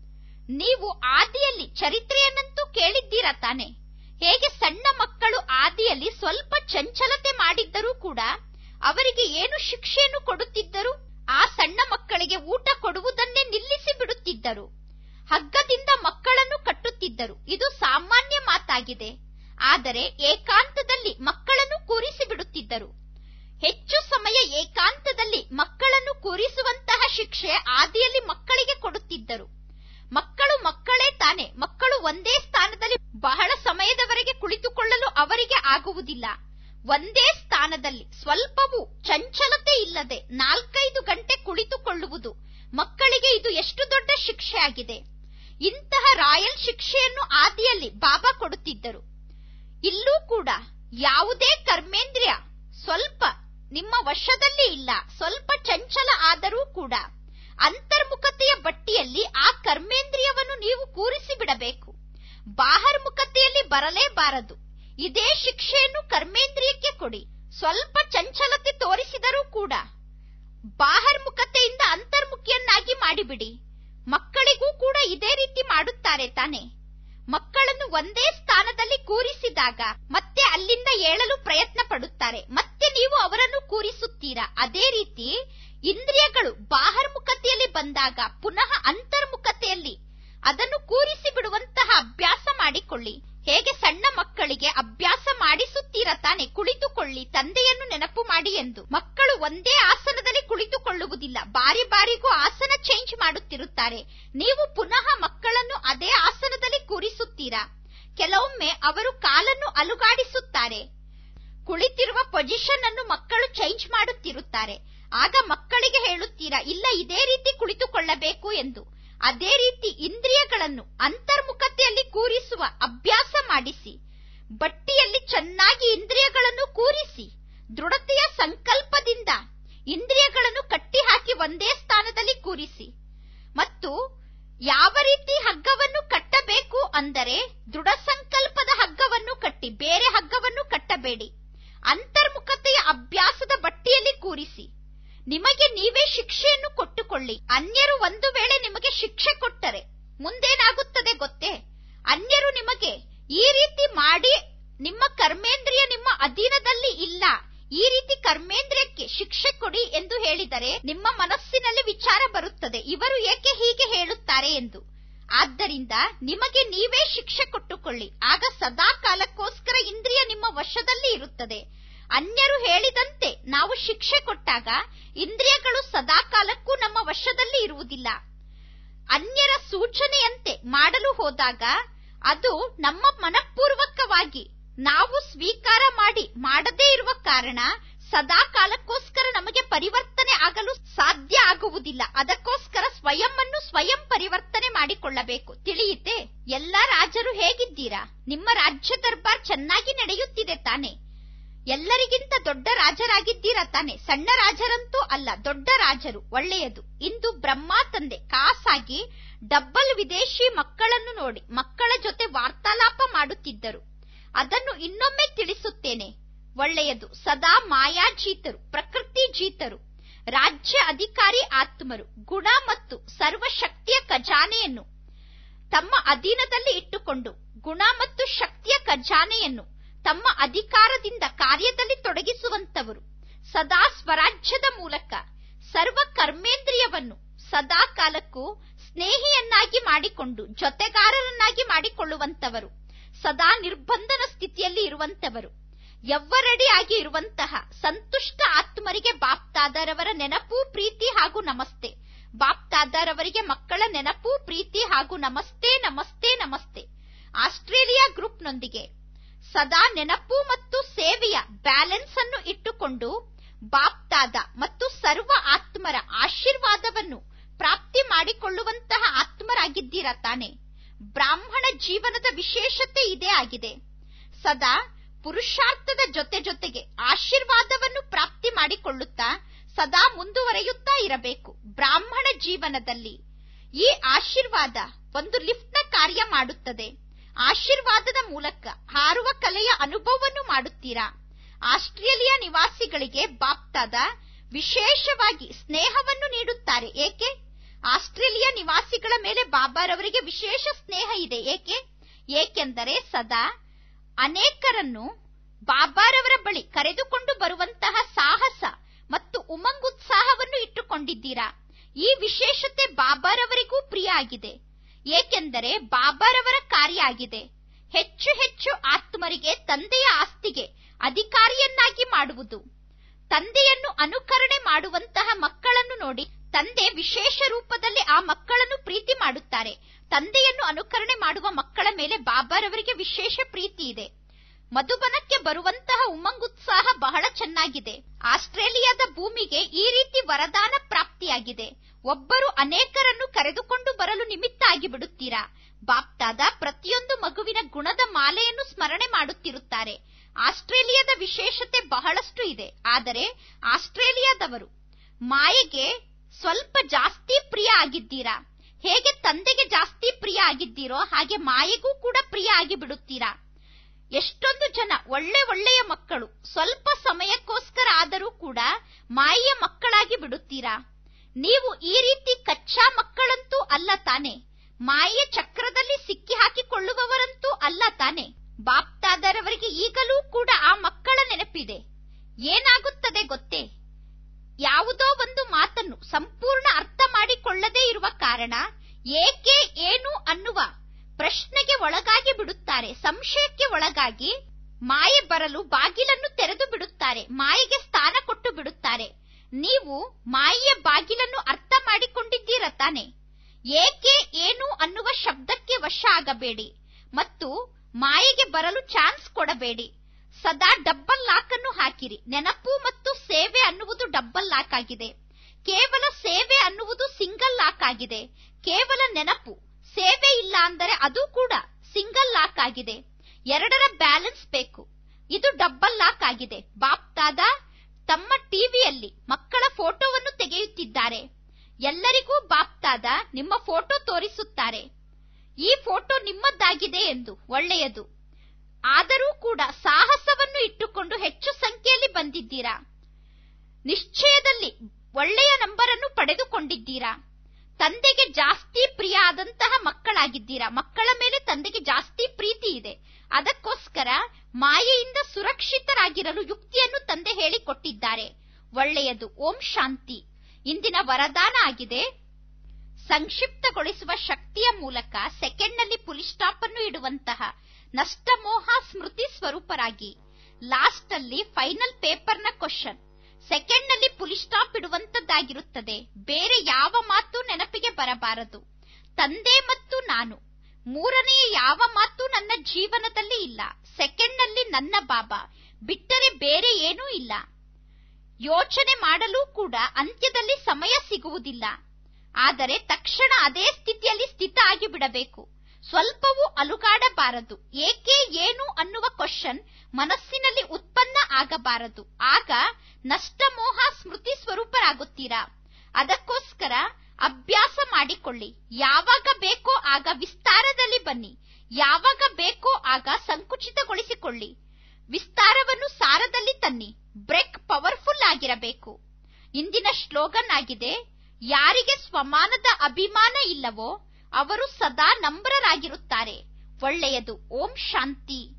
ನೀವು ಆದಿಯಲ್ಲಿ ಚರಿತ್ರೆಯನ್ನಂತೂ ಕೇಳಿದ್ದೀರಾ ತಾನೆ ಹೇಗೆ ಸಣ್ಣ ಮಕ್ಕಳು ಆದಿಯಲ್ಲಿ ಸ್ವಲ್ಪ ಚಂಚಲತೆ ಮಾಡಿದ್ದರೂ ಕೂಡ ಅವರಿಗೆ ಏನು ಶಿಕ್ಷೆಯನ್ನು ಕೊಡುತ್ತಿದ್ದರು ಆ ಸಣ್ಣ ಮಕ್ಕಳಿಗೆ ಊಟ ಕೊಡುವುದನ್ನೇ ನಿಲ್ಲಿಸಿ ಬಿಡುತ್ತಿದ್ದರು ಹಗ್ಗದಿಂದ ಮಕ್ಕಳನ್ನು ಕಟ್ಟುತ್ತಿದ್ದರು ಇದು ಸಾಮಾನ್ಯ ಮಾತಾಗಿದೆ ಆದರೆ ಏಕಾಂತದಲ್ಲಿ ಮಕ್ಕಳನ್ನು ಕೂರಿಸಿ ಬಿಡುತ್ತಿದ್ದರು ಹೆಚ್ಚು ಸಮಯ ಏಕಾಂತದಲ್ಲಿ ಮಕ್ಕಳನ್ನು ಕೂರಿಸುವಂತಹ ಶಿಕ್ಷೆ ಆದಿಯಲ್ಲಿ ಮಕ್ಕಳಿಗೆ ಕೊಡುತ್ತಿದ್ದರು ಮಕ್ಕಳು ಮಕ್ಕಳೇ ತಾನೆ ಮಕ್ಕಳು ಒಂದೇ ಸ್ಥಾನದಲ್ಲಿ ಬಹಳ ಸಮಯದವರೆಗೆ ಕುಳಿತುಕೊಳ್ಳಲು ಅವರಿಗೆ ಆಗುವುದಿಲ್ಲ ಒಂದೇ ಸ್ಥಾನದಲ್ಲಿ ಸ್ವಲ್ಪವೂ ಚಂಚಲತೆ ಇಲ್ಲದೆ ನಾಲ್ಕೈದು ಗಂಟೆ ಕುಳಿತುಕೊಳ್ಳುವುದು ಮಕ್ಕಳಿಗೆ ಇದು ಎಷ್ಟು ದೊಡ್ಡ ಶಿಕ್ಷೆ ಆಗಿದೆ ಇಂತಹ ರಾಯಲ್ ಶಿಕ್ಷೆಯನ್ನು ಆದಿಯಲ್ಲಿ ಬಾಬಾ ಕೊಡುತ್ತಿದ್ದರು ಇಲ್ಲೂ ಕೂಡ ಯಾವುದೇ ಕರ್ಮೇಂದ್ರಿಯ ಸ್ವಲ್ಪ ನಿಮ್ಮ ವಶದಲ್ಲಿ ಇಲ್ಲ ಸ್ವಲ್ಪ ಚಂಚಲ ಆದರೂ ಕೂಡ ಅಂತರ್ಮುಖತೆಯ ಬಟ್ಟಿಯಲ್ಲಿ ಆ ಕರ್ಮೇಂದ್ರಿಯವನ್ನು ನೀವು ಕೂರಿಸಿ ಬಿಡಬೇಕು ಬಾಹರ್ಮುಖತೆಯಲ್ಲಿ ಬರಲೇಬಾರದು ಇದೇ ಶಿಕ್ಷೆಯನ್ನು ಕರ್ಮೇಂದ್ರಿಯಕ್ಕೆ ಕೊಡಿ ಸ್ವಲ್ಪ ಚಂಚಲತೆ ತೋರಿಸಿದರೂ ಕೂಡ ಬಾಹರ್ಮುಖತೆಯಿಂದ ಅಂತರ್ಮುಖಿಯನ್ನಾಗಿ ಮಾಡಿಬಿಡಿ ಮಕ್ಕಳಿಗೂ ಕೂಡ ಇದೇ ರೀತಿ ಮಾಡುತ್ತಾರೆ ತಾನೆ ಮಕ್ಕಳನ್ನು ಒಂದೇ ಸ್ಥಾನದಲ್ಲಿ ಕೂರಿಸಿದಾಗ ಮತ್ತೆ ಅಲ್ಲಿಂದ ಏಳಲು ಪ್ರಯತ್ನ ಪಡುತ್ತಾರೆ ಮತ್ತೆ ನೀವು ಅವರನ್ನು ಕೂರಿಸುತ್ತೀರಾ ಅದೇ ರೀತಿ ಇಂದ್ರಿಯಗಳು ಬಾಹರ್ಮುಖತೆಯಲ್ಲಿ ಬಂದಾಗ ಪುನಃ ಅಂತರ್ಮುಖತೆಯಲ್ಲಿ ಅದನ್ನು ಕೂರಿಸಿ ಬಿಡುವಂತಹ ಅಭ್ಯಾಸ ಮಾಡಿಕೊಳ್ಳಿ ಹೇಗೆ ಸಣ್ಣ ಮಕ್ಕಳಿಗೆ ಅಭ್ಯಾಸ ಮಾಡಿಸುತ್ತೀರಾ ತಾನೆ ಕುಳಿತುಕೊಳ್ಳಿ ತಂದೆಯನ್ನು ನೆನಪು ಮಾಡಿ ಎಂದು ಮಕ್ಕಳು ಒಂದೇ ಆಸನದಲ್ಲಿ ಕುಳಿತುಕೊಳ್ಳುವುದಿಲ್ಲ ಬಾರಿ ಬಾರಿಗೂ ಆಸನ ಚೇಂಜ್ ಮಾಡುತ್ತಿರುತ್ತಾರೆ ನೀವು ಪುನಃ ಮಕ್ಕಳನ್ನು ಅದೇ ಆಸನದಲ್ಲಿ ಕೂರಿಸುತ್ತೀರಾ ಕೆಲವೊಮ್ಮೆ ಅವರು ಕಾಲನ್ನು ಅಲುಗಾಡಿಸುತ್ತಾರೆ ಕುಳಿತಿರುವ ಪೊಸಿಷನ್ ಅನ್ನು ಮಕ್ಕಳು ಚೇಂಜ್ ಮಾಡುತ್ತಿರುತ್ತಾರೆ ಆಗ ಮಕ್ಕಳಿಗೆ ಹೇಳುತ್ತೀರಾ ಇಲ್ಲ ಇದೇ ರೀತಿ ಕುಳಿತುಕೊಳ್ಳಬೇಕು ಎಂದು ಅದೇ ರೀತಿ ಇಂದ್ರಿಯಗಳನ್ನು ಅಂತರ್ಮುಖತೆಯಲ್ಲಿ ಕೂರಿಸುವ ಅಭ್ಯಾಸ ಮಾಡಿಸಿ ಬಟ್ಟಿಯಲ್ಲಿ ಚೆನ್ನಾಗಿ ಇಂದ್ರಿಯಗಳನ್ನು ಕೂರಿಸಿ ದೃಢತೆಯ ಸಂಕಲ್ಪದಿಂದ ಇಂದ್ರಿಯಗಳನ್ನು ಕಟ್ಟಿ ಹಾಕಿ ಒಂದೇ ಸ್ಥಾನದಲ್ಲಿ ಕೂರಿಸಿ ಮತ್ತು ಯಾವ ರೀತಿ ಹಗ್ಗವನ್ನು ಕಟ್ಟಬೇಕು ಅಂದರೆ ದೃಢ ಸಂಕಲ್ಪದ ಹಗ್ಗವನ್ನು ಕಟ್ಟಿ ಬೇರೆ ಹಗ್ಗವನ್ನು ಕಟ್ಟಬೇಡಿ ಅಂತರ್ಮುಖತೆಯ ಅಭ್ಯಾಸದ ಬಟ್ಟಿಯಲ್ಲಿ ಕೂರಿಸಿ ನಿಮಗೆ ನೀವೇ ಶಿಕ್ಷೆಯನ್ನು ಕೊಟ್ಟುಕೊಳ್ಳಿ ಅನ್ಯರು ಒಂದು ವೇಳೆ ನಿಮಗೆ ಶಿಕ್ಷೆ ಕೊಟ್ಟರೆ ಮುಂದೇನಾಗುತ್ತದೆ ಗೊತ್ತೇ ಅನ್ಯರು ನಿಮಗೆ ಈ ರೀತಿ ಮಾಡಿ ನಿಮ್ಮ ಕರ್ಮೇಂದ್ರಿಯ ನಿಮ್ಮ ಅಧೀನದಲ್ಲಿ ಇಲ್ಲ ಈ ರೀತಿ ಕರ್ಮೇಂದ್ರಿಯಕ್ಕೆ ಶಿಕ್ಷೆ ಕೊಡಿ ಎಂದು ಹೇಳಿದರೆ ನಿಮ್ಮ ಮನಸ್ಸಿನಲ್ಲಿ ವಿಚಾರ ಬರುತ್ತದೆ ಇವರು ಏಕೆ ಹೀಗೆ ಹೇಳುತ್ತಾರೆ ಎಂದು ಆದ್ದರಿಂದ ನಿಮಗೆ ನೀವೇ ಶಿಕ್ಷೆ ಕೊಟ್ಟುಕೊಳ್ಳಿ ಆಗ ಸದಾ ಕಾಲಕ್ಕೋಸ್ಕರ ಇಂದ್ರಿಯ ನಿಮ್ಮ ವಶದಲ್ಲಿ ಇರುತ್ತದೆ ಅನ್ಯರು ಹೇಳಿದಂತೆ ನಾವು ಶಿಕ್ಷೆ ಕೊಟ್ಟಾಗ ಇಂದ್ರಿಯಗಳು ಸದಾ ಕಾಲಕ್ಕೂ ನಮ್ಮ ವಶದಲ್ಲಿ ಇರುವುದಿಲ್ಲ ಅನ್ಯರ ಸೂಚನೆಯಂತೆ ಮಾಡಲು ಹೋದಾಗ ಅದು ನಮ್ಮ ಮನಪೂರ್ವಕವಾಗಿ ನಾವು ಸ್ವೀಕಾರ ಮಾಡಿ ಮಾಡದೇ ಇರುವ ಕಾರಣ ಸದಾ ಕಾಲಕ್ಕೋಸ್ಕರ ನಮಗೆ ಪರಿವರ್ತನೆ ಆಗಲು ಸಾಧ್ಯ ಆಗುವುದಿಲ್ಲ ಅದಕ್ಕೋಸ್ಕರ ಸ್ವಯಂ ಅನ್ನು ಸ್ವಯಂ ಪರಿವರ್ತನೆ ಮಾಡಿಕೊಳ್ಳಬೇಕು ತಿಳಿಯಿತೆ ಎಲ್ಲಾ ರಾಜರು ಹೇಗಿದ್ದೀರಾ ನಿಮ್ಮ ರಾಜ್ಯ ದರ್ಬಾರ್ ಚೆನ್ನಾಗಿ ನಡೆಯುತ್ತಿದೆ ತಾನೆ ಎಲ್ಲರಿಗಿಂತ ದೊಡ್ಡ ರಾಜರಾಗಿದ್ದೀರಾ ತಾನೆ ಸಣ್ಣ ರಾಜರಂತೂ ಅಲ್ಲ ದೊಡ್ಡ ರಾಜರು ಒಳ್ಳೆಯದು ಇಂದು ಬ್ರಹ್ಮ ತಂದೆ ಖಾಸಾಗಿ ಡಬ್ಬಲ್ ವಿದೇಶಿ ಮಕ್ಕಳನ್ನು ನೋಡಿ ಮಕ್ಕಳ ಜೊತೆ ವಾರ್ತಾಲಾಪ ಮಾಡುತ್ತಿದ್ದರು ಅದನ್ನು ಇನ್ನೊಮ್ಮೆ ತಿಳಿಸುತ್ತೇನೆ ಒಳ್ಳೆಯದು ಸದಾ ಮಾಯಾಜೀತರು ಪ್ರಕೃತಿ ಜೀತರು ರಾಜ್ಯ ಅಧಿಕಾರಿ ಆತ್ಮರು ಗುಣ ಮತ್ತು ಸರ್ವಶಕ್ತಿಯ ಖಜಾನೆಯನ್ನು ತಮ್ಮ ಅಧೀನದಲ್ಲಿ ಇಟ್ಟುಕೊಂಡು ಗುಣ ಮತ್ತು ಶಕ್ತಿಯ ಖಜಾನೆಯನ್ನು ತಮ್ಮ ಅಧಿಕಾರದಿಂದ ಕಾರ್ಯದಲ್ಲಿ ತೊಡಗಿಸುವಂತವರು ಸದಾ ಸ್ವರಾಜ್ಯದ ಮೂಲಕ ಸರ್ವ ಕರ್ಮೇಂದ್ರಿಯವನ್ನು ಸದಾ ಕಾಲಕ್ಕೂ ಸ್ನೇಹಿಯನ್ನಾಗಿ ಮಾಡಿಕೊಂಡು ಜೊತೆಗಾರರನ್ನಾಗಿ ಮಾಡಿಕೊಳ್ಳುವಂತವರು ಸದಾ ನಿರ್ಬಂಧನ ಸ್ಥಿತಿಯಲ್ಲಿ ಇರುವಂತವರು ಎವ್ವರಡಿಯಾಗಿ ಇರುವಂತಹ ಸಂತುಷ್ಟ ಆತ್ಮರಿಗೆ ಬಾಪ್ತಾದರವರ ನೆನಪು ಪ್ರೀತಿ ಹಾಗೂ ನಮಸ್ತೆ ಬಾಪ್ತಾದರವರಿಗೆ ಮಕ್ಕಳ ನೆನಪು ಪ್ರೀತಿ ಹಾಗೂ ನಮಸ್ತೆ ನಮಸ್ತೆ ನಮಸ್ತೆ ಆಸ್ಟ್ರೇಲಿಯಾ ಗ್ರೂಪ್ನೊಂದಿಗೆ ಸದಾ ನೆನಪು ಮತ್ತು ಸೇವೆಯ ಬ್ಯಾಲೆನ್ಸ್ ಅನ್ನು ಇಟ್ಟುಕೊಂಡು ಬಾಪ್ತಾದ ಮತ್ತು ಸರ್ವ ಆತ್ಮರ ಆಶೀರ್ವಾದವನ್ನು ಪ್ರಾಪ್ತಿ ಮಾಡಿಕೊಳ್ಳುವಂತಹ ಆತ್ಮರಾಗಿದ್ದೀರಾ ತಾನೆ ಬ್ರಾಹ್ಮಣ ಜೀವನದ ವಿಶೇಷತೆ ಇದೇ ಆಗಿದೆ ಸದಾ ಪುರುಷಾರ್ಥದ ಜೊತೆ ಜೊತೆಗೆ ಆಶೀರ್ವಾದವನ್ನು ಪ್ರಾಪ್ತಿ ಮಾಡಿಕೊಳ್ಳುತ್ತಾ ಸದಾ ಮುಂದುವರೆಯುತ್ತಾ ಇರಬೇಕು ಬ್ರಾಹ್ಮಣ ಜೀವನದಲ್ಲಿ ಈ ಆಶೀರ್ವಾದ ಒಂದು ಲಿಫ್ಟ್ನ ಕಾರ್ಯ ಮಾಡುತ್ತದೆ ಆಶೀರ್ವಾದದ ಮೂಲಕ ಹಾರುವ ಕಲೆಯ ಅನುಭವವನ್ನು ಮಾಡುತ್ತೀರಾ ಆಸ್ಟ್ರೇಲಿಯಾ ನಿವಾಸಿಗಳಿಗೆ ಬಾಪ್ತಾದ ವಿಶೇಷವಾಗಿ ಸ್ನೇಹವನ್ನು ನೀಡುತ್ತಾರೆ ಏಕೆ ಆಸ್ಟ್ರೇಲಿಯಾ ನಿವಾಸಿಗಳ ಮೇಲೆ ಬಾಬಾರವರಿಗೆ ವಿಶೇಷ ಸ್ನೇಹ ಇದೆ ಏಕೆ ಏಕೆಂದರೆ ಸದಾ ಅನೇಕರನ್ನು ಬಾಬಾರವರ ಬಳಿ ಕರೆದುಕೊಂಡು ಬರುವಂತಹ ಸಾಹಸ ಮತ್ತು ಉಮಂಗುತ್ಸಾಹವನ್ನು ಇಟ್ಟುಕೊಂಡಿದ್ದೀರಾ ಈ ವಿಶೇಷತೆ ಬಾಬಾರವರಿಗೂ ಪ್ರಿಯ ಆಗಿದೆ ಏಕೆಂದರೆ ಬಾಬಾರವರ ಕಾರ್ಯ ಆಗಿದೆ ಹೆಚ್ಚು ಹೆಚ್ಚು ಆತ್ಮರಿಗೆ ತಂದೆಯ ಆಸ್ತಿಗೆ ಅಧಿಕಾರಿಯನ್ನಾಗಿ ಮಾಡುವುದು ತಂದೆಯನ್ನು ಅನುಕರಣೆ ಮಾಡುವಂತಹ ಮಕ್ಕಳನ್ನು ನೋಡಿ ತಂದೆ ವಿಶೇಷ ರೂಪದಲ್ಲಿ ಆ ಮಕ್ಕಳನ್ನು ಪ್ರೀತಿ ಮಾಡುತ್ತಾರೆ ತಂದೆಯನ್ನು ಅನುಕರಣೆ ಮಾಡುವ ಮಕ್ಕಳ ಮೇಲೆ ಬಾಬಾರವರಿಗೆ ವಿಶೇಷ ಪ್ರೀತಿ ಇದೆ ಮಧುಬನಕ್ಕೆ ಬರುವಂತಹ ಉಮಂಗುತ್ಸಾಹ ಬಹಳ ಚೆನ್ನಾಗಿದೆ ಆಸ್ಟ್ರೇಲಿಯಾದ ಭೂಮಿಗೆ ಈ ರೀತಿ ವರದಾನ ಪ್ರಾಪ್ತಿಯಾಗಿದೆ ಒಬ್ಬರು ಅನೇಕರನ್ನು ಕರೆದುಕೊಂಡು ಬರಲು ನಿಮಿತ್ತ ಆಗಿ ಬಿಡುತ್ತೀರಾ ಬಾಪ್ತಾದ ಪ್ರತಿಯೊಂದು ಮಗುವಿನ ಗುಣದ ಮಾಲೆಯನ್ನು ಸ್ಮರಣೆ ಮಾಡುತ್ತಿರುತ್ತಾರೆ ಆಸ್ಟ್ರೇಲಿಯಾದ ವಿಶೇಷತೆ ಬಹಳಷ್ಟು ಇದೆ ಆದರೆ ಆಸ್ಟ್ರೇಲಿಯಾದವರು ಮಾಯೆಗೆ ಸ್ವಲ್ಪ ಜಾಸ್ತಿ ಪ್ರಿಯ ಆಗಿದ್ದೀರಾ ಹೇಗೆ ತಂದೆಗೆ ಜಾಸ್ತಿ ಪ್ರಿಯ ಆಗಿದ್ದೀರೋ ಹಾಗೆ ಮಾಯೆಗೂ ಕೂಡ ಪ್ರಿಯ ಆಗಿ ಬಿಡುತ್ತೀರಾ ಎಷ್ಟೊಂದು ಜನ ಒಳ್ಳೆ ಒಳ್ಳೆಯ ಮಕ್ಕಳು ಸ್ವಲ್ಪ ಸಮಯಕ್ಕೋಸ್ಕರ ಆದರೂ ಕೂಡ ಮಾಯೆಯ ಮಕ್ಕಳಾಗಿ ಬಿಡುತ್ತೀರಾ ನೀವು ಈ ರೀತಿ ಕಚ್ಚಾ ಮಕ್ಕಳಂತೂ ಅಲ್ಲ ತಾನೆ ಮಾಯೆಯ ಚಕ್ರದಲ್ಲಿ ಸಿಕ್ಕಿ ಹಾಕಿಕೊಳ್ಳುವವರಂತೂ ಅಲ್ಲ ತಾನೆ ಬಾಪ್ತಾದರವರಿಗೆ ಈಗಲೂ ಕೂಡ ಆ ಮಕ್ಕಳ ನೆನಪಿದೆ ಏನಾಗುತ್ತದೆ ಗೊತ್ತೇ ಯಾವುದೋ ಒಂದು ಮಾತನ್ನು ಸಂಪೂರ್ಣ ಅರ್ಥ ಮಾಡಿಕೊಳ್ಳದೇ ಇರುವ ಕಾರಣ ಏಕೆ ಏನು ಅನ್ನುವ ಪ್ರಶ್ನೆಗೆ ಒಳಗಾಗಿ ಬಿಡುತ್ತಾರೆ ಸಂಶಯಕ್ಕೆ ಒಳಗಾಗಿ ಮಾಯೆ ಬರಲು ಬಾಗಿಲನ್ನು ತೆರೆದು ಬಿಡುತ್ತಾರೆ ಮಾಯೆಗೆ ಸ್ಥಾನ ಕೊಟ್ಟು ಬಿಡುತ್ತಾರೆ ನೀವು ಮಾಯೆಯ ಬಾಗಿಲನ್ನು ಅರ್ಥ ಮಾಡಿಕೊಂಡಿದ್ದೀರ ತಾನೆ ಏಕೆ ಏನು ಅನ್ನುವ ಶಬ್ದಕ್ಕೆ ವಶ ಆಗಬೇಡಿ ಮತ್ತು ಮಾಯೆಗೆ ಬರಲು ಚಾನ್ಸ್ ಕೊಡಬೇಡಿ ಸದಾ ಡಬ್ಬಲ್ ಲಾಕ್ ಅನ್ನು ಹಾಕಿರಿ ನೆನಪು ಮತ್ತು ಸೇವೆ ಅನ್ನುವುದು ಡಬ್ಬಲ್ ಲಾಕ್ ಆಗಿದೆ ಕೇವಲ ಸೇವೆ ಅನ್ನುವುದು ಸಿಂಗಲ್ ಲಾಕ್ ಆಗಿದೆ ಕೇವಲ ನೆನಪು ಸೇವೆ ಇಲ್ಲ ಅಂದರೆ ಅದು ಕೂಡ ಸಿಂಗಲ್ ಲಾಕ್ ಆಗಿದೆ ಎರಡರ ಬ್ಯಾಲೆನ್ಸ್ ಬೇಕು ಇದು ಡಬ್ಬಲ್ ಲಾಕ್ ಆಗಿದೆ ಬಾಪ್ತಾದ ತಮ್ಮ ಟಿವಿಯಲ್ಲಿ ಮಕ್ಕಳ ಫೋಟೋವನ್ನು ತೆಗೆಯುತ್ತಿದ್ದಾರೆ ಎಲ್ಲರಿಗೂ ಬಾಪ್ತಾದ ನಿಮ್ಮ ಫೋಟೋ ತೋರಿಸುತ್ತಾರೆ ಈ ಫೋಟೋ ನಿಮ್ಮದ್ದಾಗಿದೆ ಎಂದು ಒಳ್ಳೆಯದು ಆದರೂ ಕೂಡ ಸಾಹಸವನ್ನು ಇಟ್ಟುಕೊಂಡು ಹೆಚ್ಚು ಸಂಖ್ಯೆಯಲ್ಲಿ ಬಂದಿದ್ದೀರಾ ನಿಶ್ಚಯದಲ್ಲಿ ಒಳ್ಳೆಯ ನಂಬರ್ ಅನ್ನು ಪಡೆದುಕೊಂಡಿದ್ದೀರಾ ತಂದೆಗೆ ಜಾಸ್ತಿ ಪ್ರಿಯ ಆದಂತಹ ಮಕ್ಕಳಾಗಿದ್ದೀರಾ ಮಕ್ಕಳ ಮೇಲೆ ತಂದೆಗೆ ಜಾಸ್ತಿ ಪ್ರೀತಿ ಇದೆ ಅದಕ್ಕೋಸ್ಕರ ಮಾಯೆಯಿಂದ ಸುರಕ್ಷಿತರಾಗಿರಲು ಯುಕ್ತಿಯನ್ನು ತಂದೆ ಹೇಳಿಕೊಟ್ಟಿದ್ದಾರೆ ಒಳ್ಳೆಯದು ಓಂ ಶಾಂತಿ ಇಂದಿನ ವರದಾನ ಆಗಿದೆ ಸಂಕ್ಷಿಪ್ತಗೊಳಿಸುವ ಶಕ್ತಿಯ ಮೂಲಕ ಸೆಕೆಂಡ್ನಲ್ಲಿ ಪುಲಿ ಸ್ಟಾಪ್ ಅನ್ನು ಇಡುವಂತಹ ನಷ್ಟಮೋಹ ಸ್ಮೃತಿ ಸ್ವರೂಪರಾಗಿ ಲಾಸ್ಟ್ ಅಲ್ಲಿ ಫೈನಲ್ ಪೇಪರ್ನ ಕ್ವಶನ್ ಸೆಕೆಂಡ್ ನಲ್ಲಿ ಪುಲಿ ಸ್ಟಾಪ್ ಇಡುವಂತದ್ದಾಗಿರುತ್ತದೆ ಬೇರೆ ಯಾವ ಮಾತು ನೆನಪಿಗೆ ಬರಬಾರದು ತಂದೆ ಮತ್ತು ನಾನು ಮೂರನೆಯ ಯಾವ ಮಾತು ನನ್ನ ಜೀವನದಲ್ಲಿ ಇಲ್ಲ ಸೆಕೆಂಡ್ ನಲ್ಲಿ ನನ್ನ ಬಾಬಾ ಬಿಟ್ಟರೆ ಬೇರೆ ಏನೂ ಇಲ್ಲ ಯೋಚನೆ ಮಾಡಲು ಕೂಡ ಅಂತ್ಯದಲ್ಲಿ ಸಮಯ ಸಿಗುವುದಿಲ್ಲ ಆದರೆ ತಕ್ಷಣ ಅದೇ ಸ್ಥಿತಿಯಲ್ಲಿ ಸ್ಥಿತ ಆಗಿ ಬಿಡಬೇಕು ಸ್ವಲ್ಪವೂ ಅಲುಗಾಡಬಾರದು ಏಕೆ ಏನು ಅನ್ನುವ ಕ್ವಶನ್ ಮನಸ್ಸಿನಲ್ಲಿ ಉತ್ಪನ್ನ ಆಗಬಾರದು ಆಗ ನಷ್ಟಮೋಹ ಸ್ಮೃತಿ ಸ್ವರೂಪರಾಗುತ್ತೀರಾ ಅದಕ್ಕೋಸ್ಕರ ಅಭ್ಯಾಸ ಮಾಡಿಕೊಳ್ಳಿ ಯಾವಾಗ ಬೇಕೋ ಆಗ ವಿಸ್ತಾರದಲ್ಲಿ ಬನ್ನಿ ಯಾವಾಗ ಬೇಕೋ ಆಗ ಸಂಕುಚಿತಗೊಳಿಸಿಕೊಳ್ಳಿ ವಿಸ್ತಾರವನ್ನು ಸಾರದಲ್ಲಿ ತನ್ನಿ ಬ್ರೇಕ್ ಪವರ್ಫುಲ್ ಆಗಿರಬೇಕು ಇಂದಿನ ಶ್ಲೋಗನ್ ಆಗಿದೆ ಯಾರಿಗೆ ಸ್ವಮಾನದ ಅಭಿಮಾನ ಇಲ್ಲವೋ ಅವರು ಸದಾ ನಮ್ರರಾಗಿರುತ್ತಾರೆ ಒಳ್ಳೆಯದು ಓಂ ಶಾಂತಿ